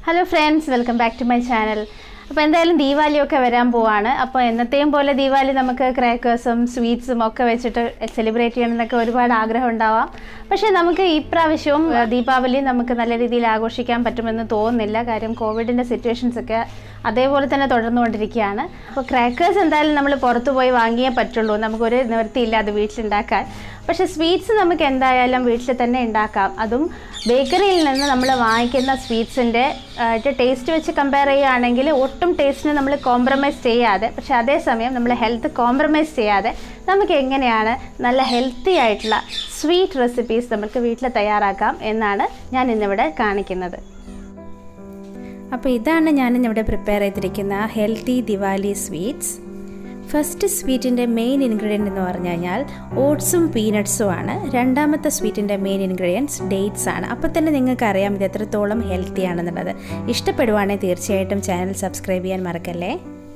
hello friends welcome back to my channel അപ്പോൾ എന്തായാലും ദീപാവലിയൊക്കെ വരാൻ പോവാണ് അപ്പോൾ എന്നത്തെയും പോലെ ദീപാവലി നമുക്ക് ക്രാക്കേഴ്സും സ്വീറ്റ്സും ഒക്കെ വെച്ചിട്ട് സെലിബ്രേറ്റ് ചെയ്യണമെന്നൊക്കെ ഒരുപാട് ആഗ്രഹം ഉണ്ടാവാം പക്ഷേ നമുക്ക് ഈ പ്രാവശ്യവും ഏഹ്, ദീപാവലി നമുക്ക് നല്ല രീതിയിൽ ആഘോഷിക്കാൻ പറ്റുമെന്ന് തോന്നുന്നില്ല കാര്യം കോവിഡിൻ്റെ സിറ്റുവേഷൻസ് ഒക്കെ അതേപോലെ തന്നെ തുടർന്നുകൊണ്ടിരിക്കുകയാണ് അപ്പോൾ ക്രാക്കേഴ്സ് എന്തായാലും നമ്മൾ പുറത്തു പോയി വാങ്ങിയേ പറ്റുള്ളൂ നമുക്കൊരു നിവൃത്തിയില്ല അത് വീട്ടിലുണ്ടാക്കാൻ പക്ഷേ സ്വീറ്റ്സ് നമുക്ക് എന്തായാലും വീട്ടിൽ തന്നെ ഉണ്ടാക്കാം അതും ബേക്കറിയിൽ നിന്ന് നമ്മൾ വാങ്ങിക്കുന്ന സ്വീറ്റ്സിൻ്റെ ടേസ്റ്റ് വെച്ച് കമ്പയർ ചെയ്യുകയാണെങ്കിൽ ഒട്ടും ടേസ്റ്റിന് നമ്മൾ കോംപ്രമൈസ് ചെയ്യാതെ പക്ഷേ അതേസമയം നമ്മൾ ഹെൽത്ത് കോംപ്രമൈസ് ചെയ്യാതെ നമുക്ക് എങ്ങനെയാണ് നല്ല ഹെൽത്തി ആയിട്ടുള്ള സ്വീറ്റ് റെസിപ്പീസ് നമുക്ക് വീട്ടിൽ തയ്യാറാക്കാം എന്നാണ് ഞാൻ ഇന്നിവിടെ കാണിക്കുന്നത് അപ്പോൾ ഇതാണ് ഞാൻ ഇവിടെ പ്രിപ്പയർ ചെയ്തിരിക്കുന്ന ഹെൽത്തി ദിവാലി സ്വീറ്റ്സ് ഫസ്റ്റ് സ്വീറ്റിൻ്റെ മെയിൻ ഇൻഗ്രീഡിയൻ്റ് എന്ന് പറഞ്ഞു കഴിഞ്ഞാൽ ഓട്സും പീനട്സും ആണ് രണ്ടാമത്തെ സ്വീറ്റിൻ്റെ മെയിൻ ഇൻഗ്രീഡിയൻസ് ഡേറ്റ്സ് ആണ് അപ്പോൾ തന്നെ നിങ്ങൾക്ക് അറിയാം ഇത് എത്രത്തോളം ഹെൽത്തി ആണെന്നുള്ളത് ഇഷ്ടപ്പെടുവാണെങ്കിൽ തീർച്ചയായിട്ടും ചാനൽ സബ്സ്ക്രൈബ് ചെയ്യാൻ മറക്കല്ലേ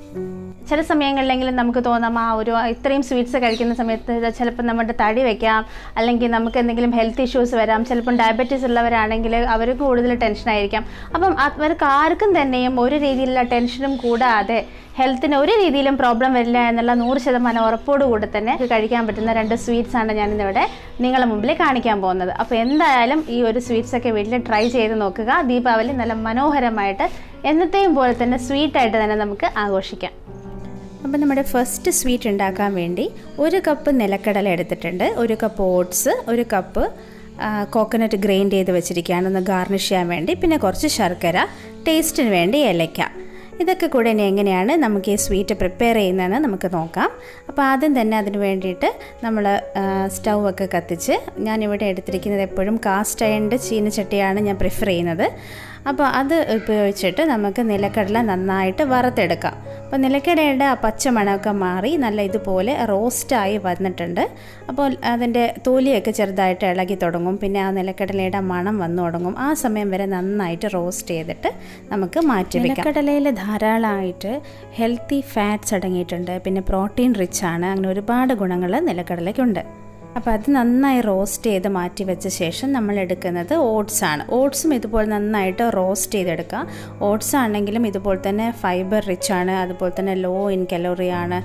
ചില സമയങ്ങളിലെങ്കിലും നമുക്ക് തോന്നാം ആ ഒരു ഇത്രയും സ്വീറ്റ്സ് കഴിക്കുന്ന സമയത്ത് ഇത് ചിലപ്പോൾ നമ്മുടെ തടി വെക്കാം അല്ലെങ്കിൽ നമുക്ക് എന്തെങ്കിലും ഹെൽത്ത് ഇഷ്യൂസ് വരാം ചിലപ്പം ഡയബറ്റീസ് ഉള്ളവരാണെങ്കിൽ അവർക്ക് കൂടുതൽ ടെൻഷനായിരിക്കാം അപ്പം അവർക്ക് ആർക്കും തന്നെയും ഒരു രീതിയിലുള്ള ടെൻഷനും കൂടാതെ ഹെൽത്തിന് ഒരു രീതിയിലും പ്രോബ്ലം വരില്ല എന്നുള്ള നൂറ് ശതമാനം ഉറപ്പോടുകൂടി തന്നെ കഴിക്കാൻ പറ്റുന്ന രണ്ട് സ്വീറ്റ്സ് ആണ് ഞാനിന്നിവിടെ നിങ്ങളുടെ മുമ്പിൽ കാണിക്കാൻ പോകുന്നത് അപ്പോൾ എന്തായാലും ഈ ഒരു സ്വീറ്റ്സ് ഒക്കെ വീട്ടിൽ ട്രൈ ചെയ്ത് നോക്കുക ദീപാവലി നല്ല മനോഹരമായിട്ട് എന്നത്തെയും പോലെ തന്നെ സ്വീറ്റായിട്ട് തന്നെ നമുക്ക് ആഘോഷിക്കാം അപ്പോൾ നമ്മുടെ ഫസ്റ്റ് സ്വീറ്റ് ഉണ്ടാക്കാൻ വേണ്ടി ഒരു കപ്പ് നിലക്കടല എടുത്തിട്ടുണ്ട് ഒരു കപ്പ് ഓട്സ് ഒരു കപ്പ് കോക്കനട്ട് ഗ്രൈൻഡ് ചെയ്ത് വെച്ചിരിക്കുകയാണ് ഒന്ന് ഗാർണിഷ് ചെയ്യാൻ വേണ്ടി പിന്നെ കുറച്ച് ശർക്കര ടേസ്റ്റിന് വേണ്ടി ഏലയ്ക്ക ഇതൊക്കെ കൂടെ ഇനി എങ്ങനെയാണ് നമുക്ക് ഈ സ്വീറ്റ് പ്രിപ്പയർ ചെയ്യുന്നതെന്ന് നമുക്ക് നോക്കാം അപ്പോൾ ആദ്യം തന്നെ അതിന് വേണ്ടിയിട്ട് നമ്മൾ സ്റ്റൗ ഒക്കെ കത്തിച്ച് ഞാനിവിടെ എടുത്തിരിക്കുന്നത് എപ്പോഴും കാസ്റ്റ് അയണിൻ്റെ ചീനച്ചട്ടിയാണ് ഞാൻ പ്രിഫർ ചെയ്യുന്നത് അപ്പോൾ അത് ഉപയോഗിച്ചിട്ട് നമുക്ക് നിലക്കടല നന്നായിട്ട് വറുത്തെടുക്കാം അപ്പോൾ നിലക്കടയുടെ ആ പച്ച മണമൊക്കെ മാറി നല്ല ഇതുപോലെ റോസ്റ്റായി വന്നിട്ടുണ്ട് അപ്പോൾ അതിൻ്റെ തൊലിയൊക്കെ ചെറുതായിട്ട് ഇളകി തുടങ്ങും പിന്നെ ആ നിലക്കടലയുടെ മണം വന്നു തുടങ്ങും ആ സമയം വരെ നന്നായിട്ട് റോസ്റ്റ് ചെയ്തിട്ട് നമുക്ക് മാറ്റി വെക്കാം നിലക്കടലയിൽ ധാരാളമായിട്ട് ഹെൽത്തി ഫാറ്റ്സ് അടങ്ങിയിട്ടുണ്ട് പിന്നെ പ്രോട്ടീൻ റിച്ച് ആണ് അങ്ങനെ ഒരുപാട് ഗുണങ്ങൾ നിലക്കടലയ്ക്കുണ്ട് അപ്പോൾ അത് നന്നായി റോസ്റ്റ് ചെയ്ത് മാറ്റി വെച്ച ശേഷം നമ്മൾ എടുക്കുന്നത് ഓട്സ് ആണ് ഓട്സും ഇതുപോലെ നന്നായിട്ട് റോസ്റ്റ് ചെയ്തെടുക്കുക ഓട്സ് ആണെങ്കിലും ഇതുപോലെ തന്നെ ഫൈബർ റിച്ച് ആണ് അതുപോലെ തന്നെ ലോ ഇൻ കലോറി ആണ്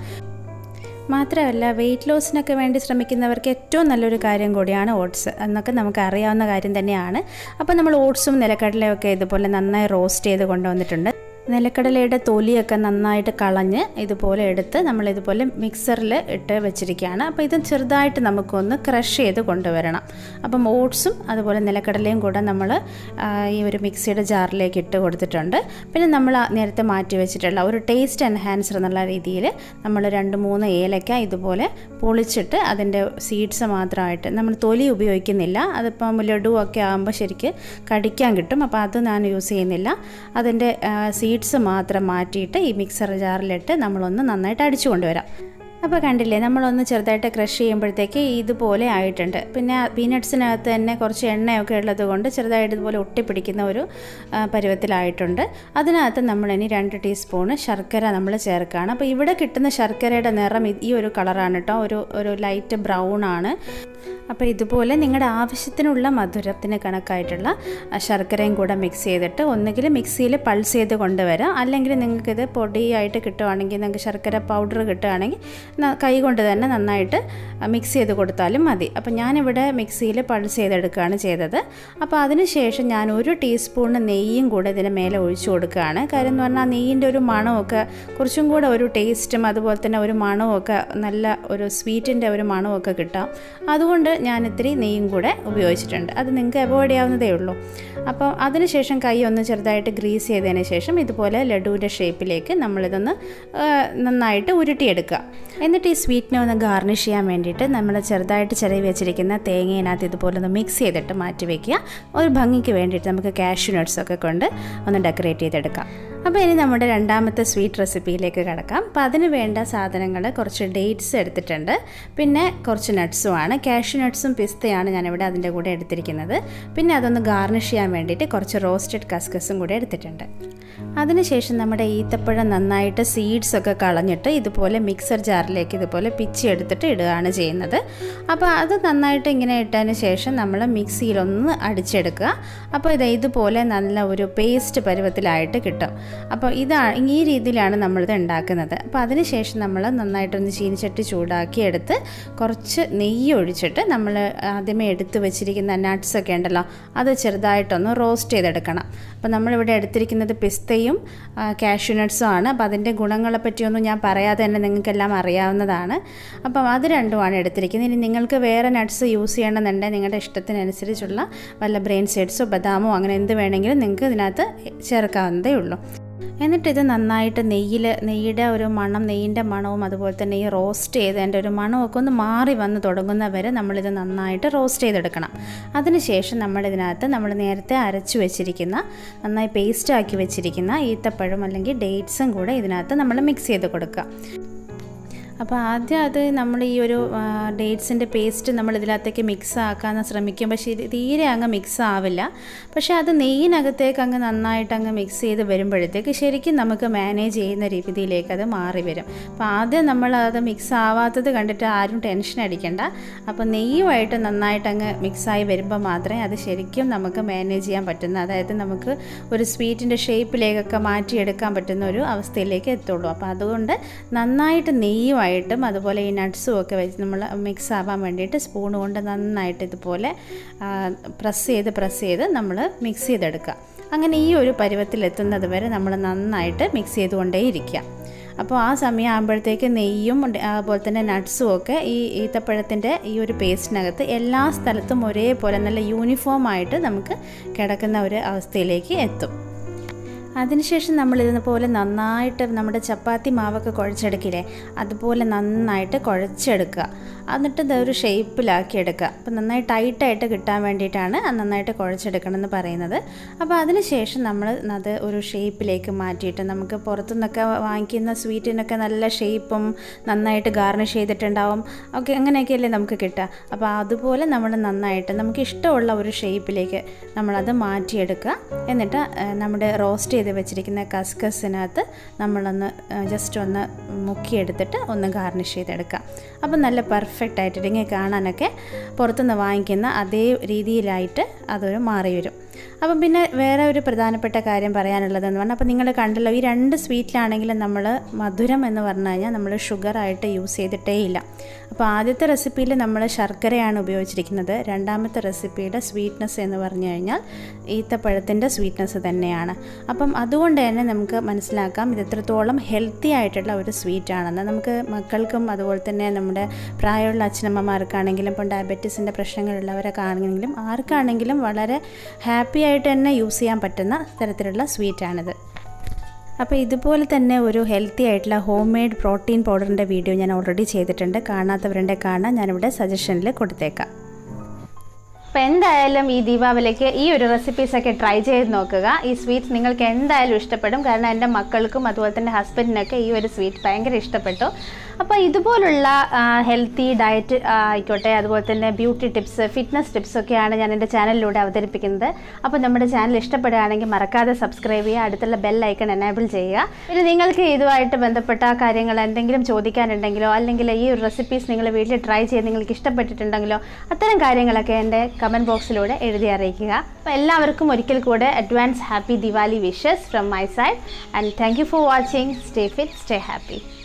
മാത്രമല്ല വെയിറ്റ് ലോസിനൊക്കെ വേണ്ടി ശ്രമിക്കുന്നവർക്ക് ഏറ്റവും നല്ലൊരു കാര്യം കൂടിയാണ് ഓട്സ് എന്നൊക്കെ നമുക്ക് അറിയാവുന്ന കാര്യം തന്നെയാണ് അപ്പോൾ നമ്മൾ ഓട്സും നിലക്കടലയും ഒക്കെ ഇതുപോലെ നന്നായി റോസ്റ്റ് ചെയ്ത് കൊണ്ടുവന്നിട്ടുണ്ട് നിലക്കടലയുടെ തൊലിയൊക്കെ നന്നായിട്ട് കളഞ്ഞ് ഇതുപോലെ എടുത്ത് നമ്മൾ ഇതുപോലെ മിക്സറിൽ ഇട്ട് വെച്ചിരിക്കുകയാണ് അപ്പോൾ ഇത് ചെറുതായിട്ട് നമുക്കൊന്ന് ക്രഷ് ചെയ്ത് കൊണ്ടുവരണം അപ്പം ഓട്സും അതുപോലെ നിലക്കടലയും കൂടെ നമ്മൾ ഈ ഒരു മിക്സിയുടെ ജാറിലേക്ക് ഇട്ട് കൊടുത്തിട്ടുണ്ട് പിന്നെ നമ്മൾ ആ നേരത്തെ മാറ്റി വെച്ചിട്ടുള്ള ഒരു ടേസ്റ്റ് എൻഹാൻസർ എന്നുള്ള രീതിയിൽ നമ്മൾ രണ്ട് മൂന്ന് ഏലക്ക ഇതുപോലെ പൊളിച്ചിട്ട് അതിൻ്റെ സീഡ്സ് മാത്രമായിട്ട് നമ്മൾ തൊലി ഉപയോഗിക്കുന്നില്ല അതിപ്പം ലഡു ഒക്കെ ആകുമ്പോൾ ശരിക്ക് കടിക്കാൻ കിട്ടും അപ്പോൾ അത് ഞാൻ യൂസ് ചെയ്യുന്നില്ല അതിൻ്റെ സീഡ്സ് മാത്രം മാറ്റിയിട്ട് ഈ മിക്സർ ജാറിലിട്ട് നമ്മളൊന്ന് നന്നായിട്ട് അടിച്ചു കൊണ്ടുവരാം അപ്പോൾ കണ്ടില്ലേ നമ്മളൊന്ന് ചെറുതായിട്ട് ക്രഷ് ചെയ്യുമ്പോഴത്തേക്ക് ഇതുപോലെ ആയിട്ടുണ്ട് പിന്നെ പീനട്സിനകത്ത് തന്നെ കുറച്ച് എണ്ണയൊക്കെ ഉള്ളത് കൊണ്ട് ചെറുതായിട്ട് ഇതുപോലെ ഒട്ടിപ്പിടിക്കുന്ന ഒരു ആ, പരുവത്തിലായിട്ടുണ്ട് അതിനകത്ത് നമ്മളിനി രണ്ട് ടീസ്പൂണ് ശർക്കര നമ്മൾ ചേർക്കുകയാണ് അപ്പോൾ ഇവിടെ കിട്ടുന്ന ശർക്കരയുടെ നിറം ഇത് ഈ ഒരു കളറാണ് കേട്ടോ ഒരു ഒരു ലൈറ്റ് ബ്രൗൺ ആണ് അപ്പോൾ ഇതുപോലെ നിങ്ങളുടെ ആവശ്യത്തിനുള്ള മധുരത്തിന് കണക്കായിട്ടുള്ള ആ, ശർക്കരയും കൂടെ മിക്സ് ചെയ്തിട്ട് ഒന്നുകിൽ മിക്സിയിൽ പൾസ് ചെയ്ത് കൊണ്ടുവരാം അല്ലെങ്കിൽ നിങ്ങൾക്കിത് പൊടിയായിട്ട് കിട്ടുവാണെങ്കിൽ നിങ്ങൾക്ക് ശർക്കര പൗഡർ കിട്ടുകയാണെങ്കിൽ ന- കൈ കൊണ്ട് തന്നെ നന്നായിട്ട് മിക്സ് ചെയ്ത് കൊടുത്താലും മതി അപ്പോൾ ഞാനിവിടെ മിക്സിയിൽ പൾസ് ചെയ്തെടുക്കുകയാണ് ചെയ്തത് അപ്പോൾ അതിന് ശേഷം ഞാൻ ഒരു ടീസ്പൂണ് നെയ്യും കൂടെ ഇതിന് മേലെ ഒഴിച്ചു കൊടുക്കുകയാണ് കാര്യം എന്ന് പറഞ്ഞാൽ നെയ്യിൻ്റെ ഒരു മണമൊക്കെ കുറച്ചും കൂടെ ഒരു ടേസ്റ്റും അതുപോലെ തന്നെ ഒരു മണമൊക്കെ നല്ല ഒരു സ്വീറ്റിൻ്റെ ഒരു മണമൊക്കെ കിട്ടാം അതുകൊണ്ട് ഞാൻ ഇത്തിരി നെയ്യും കൂടെ ഉപയോഗിച്ചിട്ടുണ്ട് അത് നിങ്ങൾക്ക് അവോയ്ഡ് ചെയ്യാവുന്നതേ ഉള്ളൂ അപ്പോൾ അതിനുശേഷം കൈ ഒന്ന് ചെറുതായിട്ട് ഗ്രീസ് ചെയ്തതിന് ശേഷം ഇതുപോലെ ലഡുവിൻ്റെ ഷേപ്പിലേക്ക് നമ്മളിതൊന്ന് ആ, നന്നായിട്ട് ഉരുട്ടിയെടുക്കുക എന്നിട്ട് ഈ സ്വീറ്റിനെ ഒന്ന് ഗാർണിഷ് ചെയ്യാൻ വേണ്ടിയിട്ട് നമ്മൾ ചെറുതായിട്ട് ചിലവ് വെച്ചിരിക്കുന്ന തേങ്ങയിനകത്ത് ഇതുപോലെ ഒന്ന് മിക്സ് ചെയ്തിട്ട് മാറ്റി വയ്ക്കുക ഒരു ഭംഗിക്ക് വേണ്ടിയിട്ട് നമുക്ക് കാഷ്യൂ നട്ട്സ് ഒക്കെ കൊണ്ട് ഒന്ന് ഡെക്കറേറ്റ് ചെയ്തെടുക്കാം അപ്പോൾ ഇനി നമ്മുടെ രണ്ടാമത്തെ സ്വീറ്റ് റെസിപ്പിയിലേക്ക് കിടക്കാം അപ്പോൾ അതിന് വേണ്ട സാധനങ്ങൾ കുറച്ച് ഡേറ്റ്സ് എടുത്തിട്ടുണ്ട് പിന്നെ കുറച്ച് നട്ട്സുമാണ് കാഷ്യൂ നട്ട്സും പിസ്തയാണ് ഞാനിവിടെ അതിൻ്റെ കൂടെ എടുത്തിരിക്കുന്നത് പിന്നെ അതൊന്ന് ഗാർണിഷ് ചെയ്യാൻ വേണ്ടിയിട്ട് കുറച്ച് റോസ്റ്റഡ് കസ്കസും കൂടെ എടുത്തിട്ടുണ്ട് അതിനുശേഷം നമ്മുടെ ഈത്തപ്പഴം നന്നായിട്ട് സീഡ്സ് ഒക്കെ കളഞ്ഞിട്ട് ഇതുപോലെ മിക്സർ ജാറിലേക്ക് പാത്രത്തിലേക്ക് ഇതുപോലെ പിച്ചി എടുത്തിട്ട് ഇടുകയാണ് ചെയ്യുന്നത് അപ്പോൾ അത് നന്നായിട്ട് ഇങ്ങനെ ഇട്ടതിന് ശേഷം നമ്മൾ മിക്സിയിലൊന്ന് അടിച്ചെടുക്കുക അപ്പോൾ ഇത് ഇതുപോലെ നല്ല ഒരു പേസ്റ്റ് പരുവത്തിലായിട്ട് കിട്ടും അപ്പോൾ ഇതാണ് ഈ രീതിയിലാണ് നമ്മളിത് ഉണ്ടാക്കുന്നത് അപ്പോൾ അതിന് ശേഷം നമ്മൾ നന്നായിട്ടൊന്ന് ചീനിച്ചട്ടി ചൂടാക്കി എടുത്ത് കുറച്ച് നെയ്യ് ഒഴിച്ചിട്ട് നമ്മൾ ആദ്യമേ എടുത്ത് വെച്ചിരിക്കുന്ന നട്ട്സൊക്കെ ഉണ്ടല്ലോ അത് ചെറുതായിട്ടൊന്ന് റോസ്റ്റ് ചെയ്തെടുക്കണം അപ്പോൾ നമ്മളിവിടെ എടുത്തിരിക്കുന്നത് പിസ്തയും കാഷ്യൂ നട്ട്സും ആണ് അപ്പോൾ അതിൻ്റെ ഗുണങ്ങളെ പറ്റിയൊന്നും ഞാൻ പറയാതെ തന്നെ നിങ്ങൾക്കെല്ലാം അറിയാവുന്നതാണ് അപ്പം അത് രണ്ടുമാണ് എടുത്തിരിക്കുന്നത് ഇനി നിങ്ങൾക്ക് വേറെ നട്ട്സ് യൂസ് ചെയ്യണമെന്നുണ്ടെങ്കിൽ നിങ്ങളുടെ ഇഷ്ടത്തിനനുസരിച്ചുള്ള വല്ല ബ്രെയിൻ സീഡ്സോ ബദാമോ അങ്ങനെ എന്ത് വേണമെങ്കിലും നിങ്ങൾക്ക് ഇതിനകത്ത് ചേർക്കാവുന്നതേ ഉള്ളൂ എന്നിട്ട് ഇത് നന്നായിട്ട് നെയ്യിൽ നെയ്യുടെ ഒരു മണം നെയ്യിൻ്റെ മണവും അതുപോലെ തന്നെ ഈ റോസ്റ്റ് ചെയ്തതിൻ്റെ ഒരു മണമൊക്കെ ഒന്ന് മാറി വന്ന് തുടങ്ങുന്ന വരെ നമ്മളിത് നന്നായിട്ട് റോസ്റ്റ് ചെയ്തെടുക്കണം അതിനുശേഷം നമ്മളിതിനകത്ത് നമ്മൾ നേരത്തെ അരച്ചു വെച്ചിരിക്കുന്ന നന്നായി പേസ്റ്റ് ആക്കി വെച്ചിരിക്കുന്ന ഈത്തപ്പഴം അല്ലെങ്കിൽ ഡേറ്റ്സും കൂടെ ഇതിനകത്ത് നമ്മൾ മിക്സ് ചെയ്ത് കൊടുക്കുക അപ്പോൾ ആദ്യം അത് നമ്മൾ ഈ ഒരു ഡേറ്റ്സിൻ്റെ പേസ്റ്റ് നമ്മൾ ഇതിനകത്തേക്ക് മിക്സ് ആക്കാൻ ശ്രമിക്കും പക്ഷേ ഇത് തീരെ അങ്ങ് മിക്സ് ആവില്ല പക്ഷേ അത് നെയ്യിനകത്തേക്ക് അങ്ങ് നന്നായിട്ട് അങ്ങ് മിക്സ് ചെയ്ത് വരുമ്പോഴത്തേക്ക് ശരിക്കും നമുക്ക് മാനേജ് ചെയ്യുന്ന രീതിയിലേക്ക് അത് മാറി വരും അപ്പോൾ ആദ്യം നമ്മൾ അത് മിക്സ് ആവാത്തത് കണ്ടിട്ട് ആരും ടെൻഷൻ അടിക്കണ്ട അപ്പോൾ നെയ്യുമായിട്ട് നന്നായിട്ട് അങ്ങ് മിക്സായി വരുമ്പോൾ മാത്രമേ അത് ശരിക്കും നമുക്ക് മാനേജ് ചെയ്യാൻ പറ്റുന്ന അതായത് നമുക്ക് ഒരു സ്വീറ്റിൻ്റെ ഷേപ്പിലേക്കൊക്കെ മാറ്റിയെടുക്കാൻ പറ്റുന്ന ഒരു അവസ്ഥയിലേക്ക് എത്തുള്ളൂ അപ്പോൾ അതുകൊണ്ട് നന്നായിട്ട് നെയ്യുമായിട്ടും അതുപോലെ ഈ നട്ട്സും ഒക്കെ വെച്ച് നമ്മൾ മിക്സ് ആവാൻ വേണ്ടിയിട്ട് സ്പൂൺ കൊണ്ട് നന്നായിട്ട് ഇതുപോലെ പ്രസ് ചെയ്ത് പ്രസ് ചെയ്ത് നമ്മൾ മിക്സ് ചെയ്തെടുക്കുക അങ്ങനെ ഈ ഒരു പരുവത്തിലെത്തുന്നത് വരെ നമ്മൾ നന്നായിട്ട് മിക്സ് ചെയ്തുകൊണ്ടേയിരിക്കുക അപ്പോൾ ആ സമയം ആകുമ്പോഴത്തേക്ക് നെയ്യും അതുപോലെ തന്നെ നട്ട്സും ഒക്കെ ഈ ഈത്തപ്പഴത്തിൻ്റെ ഈ ഒരു പേസ്റ്റിനകത്ത് എല്ലാ സ്ഥലത്തും ഒരേപോലെ നല്ല യൂണിഫോം ആയിട്ട് നമുക്ക് കിടക്കുന്ന ഒരു അവസ്ഥയിലേക്ക് എത്തും അതിനുശേഷം നമ്മൾ ഇതുപോലെ നന്നായിട്ട് നമ്മുടെ ചപ്പാത്തി മാവൊക്കെ കുഴച്ചെടുക്കില്ലേ അതുപോലെ നന്നായിട്ട് കുഴച്ചെടുക്കുക എന്നിട്ട് ഇത് ഒരു ഷേപ്പിലാക്കി എടുക്കുക അപ്പോൾ നന്നായി ടൈറ്റായിട്ട് കിട്ടാൻ വേണ്ടിയിട്ടാണ് അത് നന്നായിട്ട് കുഴച്ചെടുക്കണം എന്ന് പറയുന്നത് അപ്പോൾ അതിനുശേഷം നമ്മൾ അത് ഒരു ഷേപ്പിലേക്ക് മാറ്റിയിട്ട് നമുക്ക് പുറത്തുനിന്നൊക്കെ വാങ്ങിക്കുന്ന സ്വീറ്റിനൊക്കെ നല്ല ഷേപ്പും നന്നായിട്ട് ഗാർണിഷ് ചെയ്തിട്ടുണ്ടാവും ഓക്കെ അങ്ങനെയൊക്കെയല്ലേ നമുക്ക് കിട്ടുക അപ്പോൾ അതുപോലെ നമ്മൾ നന്നായിട്ട് നമുക്ക് ഇഷ്ടമുള്ള ഒരു ഷേപ്പിലേക്ക് നമ്മളത് മാറ്റിയെടുക്കുക എന്നിട്ട് നമ്മുടെ റോസ്റ്റ് ചെയ്ത് വെച്ചിരിക്കുന്ന കസ്കസിനകത്ത് നമ്മളൊന്ന് ജസ്റ്റ് ഒന്ന് മുക്കിയെടുത്തിട്ട് ഒന്ന് ഗാർണിഷ് ചെയ്തെടുക്കാം അപ്പം നല്ല പെർഫെക്റ്റ് ആയിട്ട് ഇങ്ങനെ കാണാനൊക്കെ പുറത്തുനിന്ന് വാങ്ങിക്കുന്ന അതേ രീതിയിലായിട്ട് അതൊരു മാറി വരും അപ്പം പിന്നെ വേറെ ഒരു പ്രധാനപ്പെട്ട കാര്യം പറയാനുള്ളതെന്ന് പറഞ്ഞാൽ അപ്പോൾ നിങ്ങൾ കണ്ടല്ലോ ഈ രണ്ട് സ്വീറ്റിലാണെങ്കിലും നമ്മൾ മധുരം എന്ന് പറഞ്ഞു കഴിഞ്ഞാൽ നമ്മൾ ഷുഗറായിട്ട് യൂസ് ചെയ്തിട്ടേ ഇല്ല അപ്പോൾ ആദ്യത്തെ റെസിപ്പിയിൽ നമ്മൾ ശർക്കരയാണ് ഉപയോഗിച്ചിരിക്കുന്നത് രണ്ടാമത്തെ റെസിപ്പിയുടെ സ്വീറ്റ്നെസ് എന്ന് പറഞ്ഞു കഴിഞ്ഞാൽ ഈത്തപ്പഴത്തിൻ്റെ സ്വീറ്റ്നെസ് തന്നെയാണ് അപ്പം അതുകൊണ്ട് തന്നെ നമുക്ക് മനസ്സിലാക്കാം ഇത് എത്രത്തോളം ഹെൽത്തി ആയിട്ടുള്ള ഒരു സ്വീറ്റാണെന്ന് നമുക്ക് മക്കൾക്കും അതുപോലെ തന്നെ നമ്മുടെ പ്രായമുള്ള അച്ഛനമ്മമാർക്കാണെങ്കിലും ഇപ്പം ഡയബറ്റീസിൻ്റെ പ്രശ്നങ്ങളുള്ളവരൊക്കെ ആണെങ്കിലും ആർക്കാണെങ്കിലും വളരെ ഹാപ്പി ആയിട്ട് തന്നെ യൂസ് ചെയ്യാൻ പറ്റുന്ന തരത്തിലുള്ള സ്വീറ്റാണിത് അപ്പോൾ ഇതുപോലെ തന്നെ ഒരു ഹെൽത്തി ആയിട്ടുള്ള ഹോം മെയ്ഡ് പ്രോട്ടീൻ പൗഡറിൻ്റെ വീഡിയോ ഞാൻ ഓൾറെഡി ചെയ്തിട്ടുണ്ട് കാണാത്തവരുടെ കാണാൻ ഞാനിവിടെ സജഷനിൽ കൊടുത്തേക്കാം അപ്പോൾ എന്തായാലും ഈ ദീപാവലിക്ക് ഈ ഒരു റെസിപ്പീസൊക്കെ ട്രൈ ചെയ്ത് നോക്കുക ഈ സ്വീറ്റ്സ് നിങ്ങൾക്ക് എന്തായാലും ഇഷ്ടപ്പെടും കാരണം എൻ്റെ മക്കൾക്കും അതുപോലെ തന്നെ ഹസ്ബൻഡിനൊക്കെ ഈ ഒരു സ്വീറ്റ് ഭയങ്കര ഇഷ്ടപ്പെട്ടു അപ്പോൾ ഇതുപോലുള്ള ഹെൽത്തി ഡയറ്റ് ആയിക്കോട്ടെ അതുപോലെ തന്നെ ബ്യൂട്ടി ടിപ്സ് ഫിറ്റ്നസ് ടിപ്സ് ഒക്കെയാണ് ഞാൻ എൻ്റെ ചാനലിലൂടെ അവതരിപ്പിക്കുന്നത് അപ്പോൾ നമ്മുടെ ചാനൽ ഇഷ്ടപ്പെടുകയാണെങ്കിൽ മറക്കാതെ സബ്സ്ക്രൈബ് ചെയ്യുക അടുത്തുള്ള ബെൽ ഐക്കൺ എനേബിൾ ചെയ്യുക പിന്നെ നിങ്ങൾക്ക് ഇതുമായിട്ട് ബന്ധപ്പെട്ട കാര്യങ്ങൾ എന്തെങ്കിലും ചോദിക്കാനുണ്ടെങ്കിലോ അല്ലെങ്കിൽ ഈ ഒരു റെസിപ്പീസ് നിങ്ങൾ വീട്ടിൽ ട്രൈ ചെയ്ത് നിങ്ങൾക്ക് ഇഷ്ടപ്പെട്ടിട്ടുണ്ടെങ്കിലോ അത്തരം കാര്യങ്ങളൊക്കെ എൻ്റെ കമൻറ്റ് ബോക്സിലൂടെ എഴുതി അറിയിക്കുക അപ്പോൾ എല്ലാവർക്കും ഒരിക്കൽ കൂടെ advance happy Diwali wishes from my side and thank you for watching stay fit stay happy